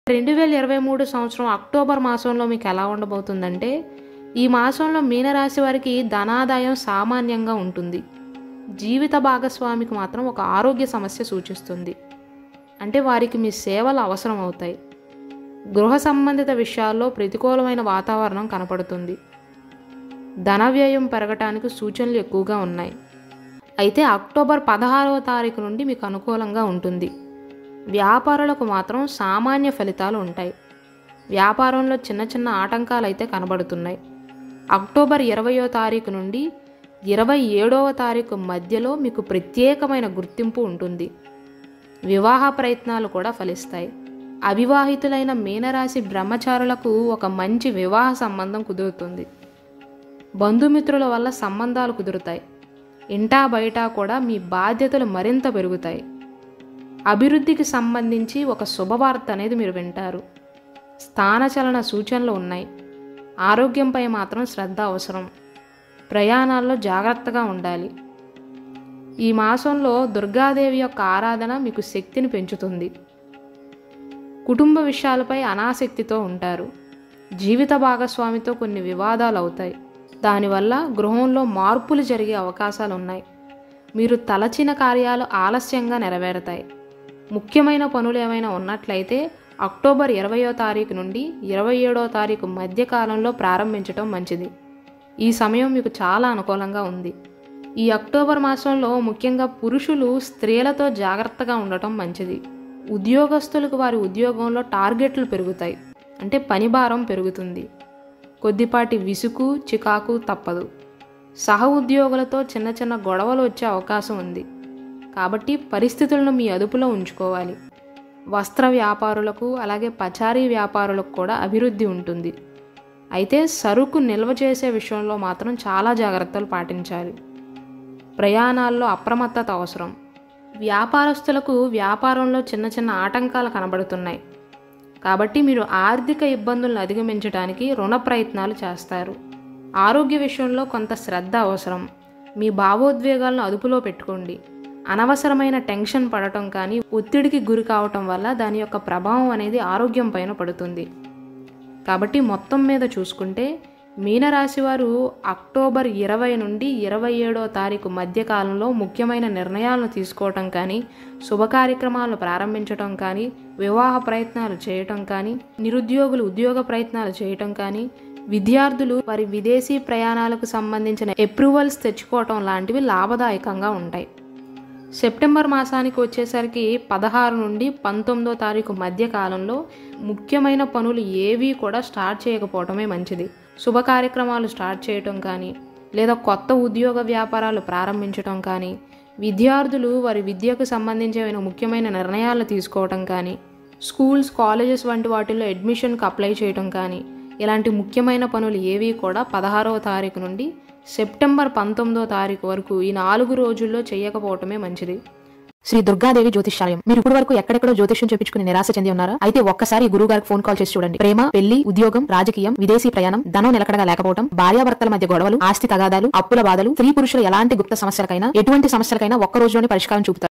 రెండు వేల ఇరవై మూడు సంవత్సరం అక్టోబర్ మాసంలో మీకు ఎలా ఉండబోతుందంటే ఈ మాసంలో మీనరాశి వారికి ధనాదాయం సామాన్యంగా ఉంటుంది జీవిత భాగస్వామికి మాత్రం ఒక ఆరోగ్య సమస్య సూచిస్తుంది అంటే వారికి మీ సేవలు అవసరం అవుతాయి గృహ సంబంధిత విషయాల్లో ప్రతికూలమైన వాతావరణం కనపడుతుంది ధన వ్యయం పెరగటానికి సూచనలు ఎక్కువగా ఉన్నాయి అయితే అక్టోబర్ పదహారవ తారీఖు నుండి మీకు అనుకూలంగా ఉంటుంది వ్యాపారులకు మాత్రం సామాన్య ఫలితాలు ఉంటాయి వ్యాపారంలో చిన్న చిన్న ఆటంకాలు అయితే కనబడుతున్నాయి అక్టోబర్ ఇరవయో తారీఖు నుండి ఇరవై ఏడవ తారీఖు మధ్యలో మీకు ప్రత్యేకమైన గుర్తింపు ఉంటుంది వివాహ ప్రయత్నాలు కూడా ఫలిస్తాయి అవివాహితులైన మీనరాశి బ్రహ్మచారులకు ఒక మంచి వివాహ సంబంధం కుదురుతుంది బంధుమిత్రుల వల్ల సంబంధాలు కుదురుతాయి ఇంటా బయట కూడా మీ బాధ్యతలు మరింత పెరుగుతాయి అభివృద్ధికి సంబంధించి ఒక శుభవార్త అనేది మీరు వింటారు స్థానచలన సూచనలు ఉన్నాయి ఆరోగ్యంపై మాత్రం శ్రద్ధ అవసరం ప్రయాణాల్లో జాగ్రత్తగా ఉండాలి ఈ మాసంలో దుర్గాదేవి యొక్క ఆరాధన మీకు శక్తిని పెంచుతుంది కుటుంబ విషయాలపై అనాసక్తితో ఉంటారు జీవిత భాగస్వామితో కొన్ని వివాదాలు అవుతాయి దానివల్ల గృహంలో మార్పులు జరిగే అవకాశాలు ఉన్నాయి మీరు తలచిన కార్యాలు ఆలస్యంగా నెరవేరుతాయి ముఖ్యమైన పనులు ఏమైనా ఉన్నట్లయితే అక్టోబర్ ఇరవయో తారీఖు నుండి ఇరవై ఏడో తారీఖు మధ్య కాలంలో ప్రారంభించడం మంచిది ఈ సమయం మీకు చాలా అనుకూలంగా ఉంది ఈ అక్టోబర్ మాసంలో ముఖ్యంగా పురుషులు స్త్రీలతో జాగ్రత్తగా ఉండటం మంచిది ఉద్యోగస్తులకు వారి ఉద్యోగంలో టార్గెట్లు పెరుగుతాయి అంటే పని భారం పెరుగుతుంది కొద్దిపాటి విసుగు చికాకు తప్పదు సహ ఉద్యోగులతో చిన్న చిన్న గొడవలు వచ్చే అవకాశం ఉంది కాబట్టి పరిస్థితులను మీ అదుపులో ఉంచుకోవాలి వస్త్ర వ్యాపారులకు అలాగే పచారీ వ్యాపారులకు కూడా అభివృద్ధి ఉంటుంది అయితే సరుకు నిల్వ చేసే విషయంలో మాత్రం చాలా జాగ్రత్తలు పాటించాలి ప్రయాణాల్లో అప్రమత్తత అవసరం వ్యాపారస్తులకు వ్యాపారంలో చిన్న చిన్న ఆటంకాలు కనబడుతున్నాయి కాబట్టి మీరు ఆర్థిక ఇబ్బందులను అధిగమించడానికి రుణ ప్రయత్నాలు చేస్తారు ఆరోగ్య విషయంలో కొంత శ్రద్ధ అవసరం మీ భావోద్వేగాలను అదుపులో పెట్టుకోండి అనవసరమైన టెన్షన్ పడటం కానీ ఒత్తిడికి గురి కావటం వల్ల దాని యొక్క ప్రభావం అనేది ఆరోగ్యం పైన పడుతుంది కాబట్టి మొత్తం మీద చూసుకుంటే మీనరాశి వారు అక్టోబర్ ఇరవై నుండి ఇరవై ఏడో తారీఖు మధ్య కాలంలో ముఖ్యమైన నిర్ణయాలను తీసుకోవటం కానీ శుభ కార్యక్రమాలను ప్రారంభించటం కానీ వివాహ ప్రయత్నాలు చేయటం కానీ నిరుద్యోగులు ఉద్యోగ ప్రయత్నాలు చేయటం కానీ విద్యార్థులు వారి విదేశీ ప్రయాణాలకు సంబంధించిన అప్రూవల్స్ తెచ్చుకోవటం లాంటివి లాభదాయకంగా ఉంటాయి సెప్టెంబర్ మాసానికి వచ్చేసరికి పదహారు నుండి పంతొమ్మిదో తారీఖు మధ్య కాలంలో ముఖ్యమైన పనులు ఏవీ కూడా స్టార్ట్ చేయకపోవటమే మంచిది శుభ కార్యక్రమాలు స్టార్ట్ చేయటం కానీ లేదా కొత్త ఉద్యోగ వ్యాపారాలు ప్రారంభించటం కానీ విద్యార్థులు వారి విద్యకు సంబంధించిన ముఖ్యమైన నిర్ణయాలు తీసుకోవటం కానీ స్కూల్స్ కాలేజెస్ వంటి వాటిల్లో అడ్మిషన్కి అప్లై చేయటం కానీ ఇలాంటి ముఖ్యమైన పనులు ఏవీ కూడా పదహారవ తారీఖు నుండి సెప్టెంబర్ పంతొమ్మిదో తారీఖు వరకు ఈ నాలుగు రోజుల్లో చేయకపోవటమే మంచిది శ్రీ దుర్గాదేవి జ్యోతిష్యాలయం మీరు ఇప్పటి వరకు ఎక్కడెక్కడో జ్యోతిష్యం చెప్పించుకుని నిరాశ చెంది ఉన్నారా అయితే ఒక్కసారి గురువు గారికి ఫోన్ కాల్ చేసి చూడండి ప్రేమ పెళ్లి ఉద్యోగం రాజకీయం విదేశీ ప్రయాణం ధనం నిలకడగా లేకపోవడం భార్యాభర్తల మధ్య గొడవలు ఆస్తి తగాదాలు అప్పుల బాధలు స్త్రీ పురుషుల ఎలాంటి గుప్త సమస్యలకైనా ఎటువంటి సమస్యలకైనా ఒక్క రోజులోనే పరిష్కారం చూపుతారు